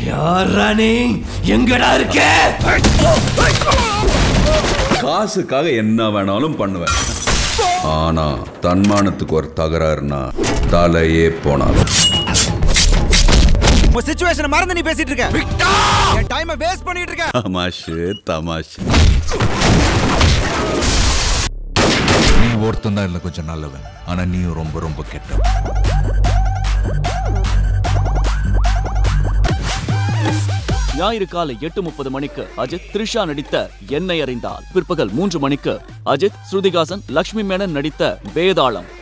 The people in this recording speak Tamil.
யாரா நீ எங்கடா இருக்க காசுக்காக என்ன வேணாலும் பண்ணுவேன் ஆனா தன்மானத்துக்கு ஒரு தகராறுனா தலையே போனாலும் உன் சிச்சுவேஷனை மறந்து நீ பேசிட்டு இருக்க என் டைமை வேஸ்ட் பண்ணிட்டு இருக்க தமாஷு தமாஷு நீ ஒருத்தன் தான் இல்லை கொஞ்சம் நல்லவன் ஆனா நீயும் ரொம்ப ரொம்ப கெட்டவன் ஞாயிறு காலை எட்டு முப்பது மணிக்கு அஜித் த்ரிஷா நடித்த என்னை அறிந்தால் பிற்பகல் மூன்று மணிக்கு அஜித் ஸ்ருதிகாசன் லக்ஷ்மி மேனன் நடித்த வேதாளம்